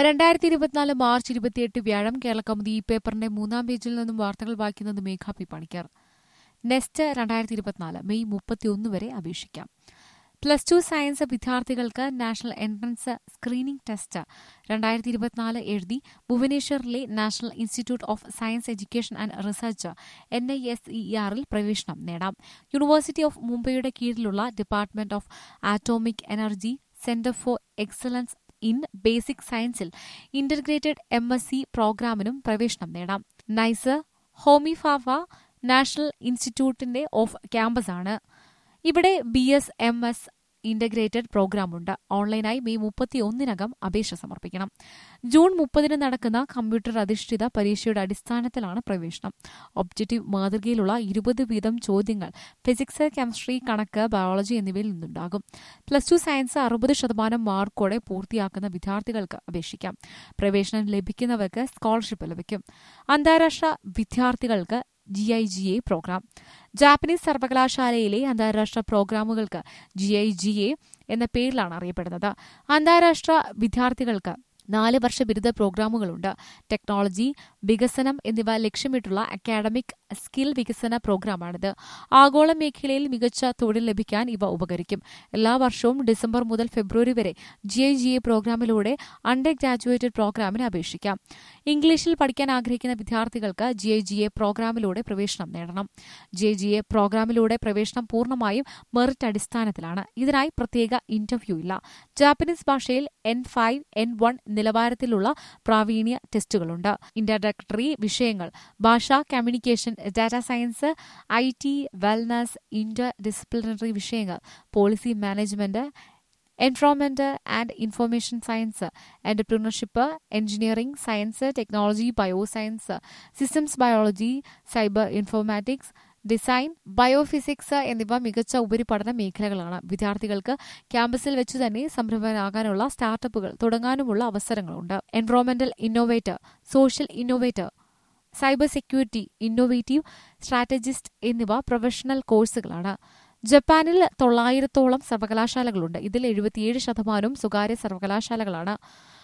രണ്ടായിരത്തി ഇരുപത്തിനാല് മാർച്ച് ഇരുപത്തിയെട്ട് വ്യാഴം കേരള കൗമുദി ഈ പേപ്പറിന്റെ മൂന്നാം പേജിൽ നിന്നും വാർത്തകൾ വായിക്കുന്നത് മേഘ പി പണിക്കർ നെസ്റ്റ് രണ്ടായിരത്തി ഇരുപത്തിനാല് മെയ് മുപ്പത്തിയൊന്ന് വരെ അപേക്ഷിക്കാം പ്ലസ് ടു സയൻസ് വിദ്യാർത്ഥികൾക്ക് നാഷണൽ എൻട്രൻസ് സ്ക്രീനിംഗ് ടെസ്റ്റ് രണ്ടായിരത്തി ഇരുപത്തിനാല് എഴുതി ഭുവനേശ്വറിലെ national institute of science education and research N I S E ആറിൽ പ്രവേശനം നേടാം യൂണിവേഴ്സിറ്റി ഓഫ് മുംബൈയുടെ കീഴിലുള്ള department of atomic energy centre for excellence in basic സയൻസിൽ ഇന്റർഗ്രേറ്റഡ് എം എസ് സി പ്രോഗ്രാമിനും പ്രവേശനം നേടാം നൈസർ ഹോമിഫാവ നാഷണൽ ഇൻസ്റ്റിറ്റ്യൂട്ടിന്റെ ഓഫ് ക്യാമ്പസാണ് ഇവിടെ B S M S integrated പ്രോഗ്രാമുണ്ട് ഓൺലൈനായി മെയ് മുപ്പത്തി ഒന്നിനകം അപേക്ഷ സമർപ്പിക്കണം ജൂൺ മുപ്പതിന് നടക്കുന്ന കമ്പ്യൂട്ടർ അധിഷ്ഠിത പരീക്ഷയുടെ അടിസ്ഥാനത്തിലാണ് പ്രവേശനം ഒബ്ജക്റ്റീവ് മാതൃകയിലുള്ള ഇരുപത് വീതം ചോദ്യങ്ങൾ ഫിസിക്സ് കെമിസ്ട്രി കണക്ക് ബയോളജി എന്നിവയിൽ നിന്നുണ്ടാകും പ്ലസ് ടു സയൻസ് അറുപത് ശതമാനം മാർക്കോടെ പൂർത്തിയാക്കുന്ന വിദ്യാർത്ഥികൾക്ക് അപേക്ഷിക്കാം പ്രവേശനം ലഭിക്കുന്നവർക്ക് സ്കോളർഷിപ്പ് ലഭിക്കും അന്താരാഷ്ട്ര വിദ്യാർത്ഥികൾക്ക് G I G A program Japanese സർവകലാശാലയിലെ അന്താരാഷ്ട്ര പ്രോഗ്രാമുകൾക്ക് ജി ഐ ജി എ എന്ന പേരിലാണ് അറിയപ്പെടുന്നത് അന്താരാഷ്ട്ര വിദ്യാർത്ഥികൾക്ക് നാല് വർഷ ബിരുദ പ്രോഗ്രാമുകളുണ്ട് ടെക്നോളജി വികസനം എന്നിവ ലക്ഷ്യമിട്ടുള്ള അക്കാഡമിക് സ്കിൽ വികസന പ്രോഗ്രാമാണിത് ആഗോള മേഖലയിൽ മികച്ച തൊഴിൽ ലഭിക്കാൻ ഇവ ഉപകരിക്കും എല്ലാ വർഷവും ഡിസംബർ മുതൽ ഫെബ്രുവരി വരെ ജി ഐ ജി എ പ്രോഗ്രാമിലൂടെ അണ്ടർ ഗ്രാജുവേറ്റഡ് പ്രോഗ്രാമിന് അപേക്ഷിക്കാം ഇംഗ്ലീഷിൽ പഠിക്കാൻ ആഗ്രഹിക്കുന്ന വിദ്യാർത്ഥികൾക്ക് ജി ഐ ജി എ പ്രോഗ്രാമിലൂടെ പ്രവേശനം നേടണം ജി ഐ ജി എ പ്രോഗ്രാമിലൂടെ പ്രവേശനം പൂർണ്ണമായും മെറിറ്റ് അടിസ്ഥാനത്തിലാണ് ഇതിനായി പ്രത്യേക ഇന്റർവ്യൂ ഇല്ല ജാപ്പനീസ് ഭാഷയിൽ എൻ ഫൈവ് എൻ വൺ നിലവാരത്തിലുള്ള പ്രാവീണ്യ ടെസ്റ്റുകളുണ്ട് ഇന്റർഡക്ടറി വിഷയങ്ങൾ ഭാഷ communication data science I T wellness inter disciplinary വിഷയങ്ങൾ policy management environment and information science entrepreneurship engineering science technology bioscience systems biology cyber informatics design biophysics എന്നിവ മികച്ച ഉപരിപഠന മേഖലകളാണ് വിദ്യാർത്ഥികൾക്ക് ക്യാമ്പസിൽ വെച്ച് തന്നെ സംരംഭകനാകാനുള്ള സ്റ്റാർട്ടപ്പുകൾ തുടങ്ങാനുമുള്ള അവസരങ്ങളുണ്ട് environmental innovator social innovator cyber security innovative strategist എന്നിവ പ്രൊഫഷണൽ കോഴ്സുകളാണ് ജപ്പാനിൽ തൊള്ളായിരത്തോളം സർവകലാശാലകളുണ്ട് ഇതിൽ എഴുപത്തിയേഴ് ശതമാനവും സ്വകാര്യ സർവകലാശാലകളാണ്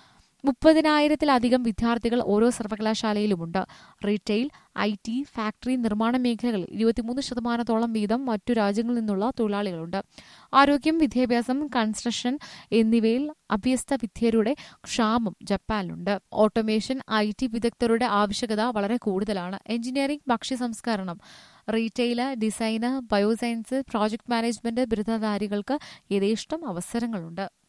മുപ്പതിനായിരത്തിലധികം വിദ്യാർത്ഥികൾ ഓരോ സർവകലാശാലയിലുമുണ്ട് റീറ്റെയിൽ ഐ ടി ഫാക്ടറി നിർമ്മാണ മേഖലകളിൽ ഇരുപത്തിമൂന്ന് ശതമാനത്തോളം വീതം മറ്റു രാജ്യങ്ങളിൽ നിന്നുള്ള തൊഴിലാളികളുണ്ട് ആരോഗ്യം വിദ്യാഭ്യാസം കൺസ്ട്രക്ഷൻ എന്നിവയിൽ അഭ്യസ്ത വിദ്യരുടെ ക്ഷാമം ജപ്പാനിലുണ്ട് ഓട്ടോമേഷൻ ഐ ടി വിദഗ്ധരുടെ ആവശ്യകത വളരെ കൂടുതലാണ് എഞ്ചിനീയറിംഗ് ഭക്ഷ്യ സംസ്കരണം retail design bioscience project management ബിരുദധാരികൾക്ക് യഥേഷ്ടം അവസരങ്ങളുണ്ട്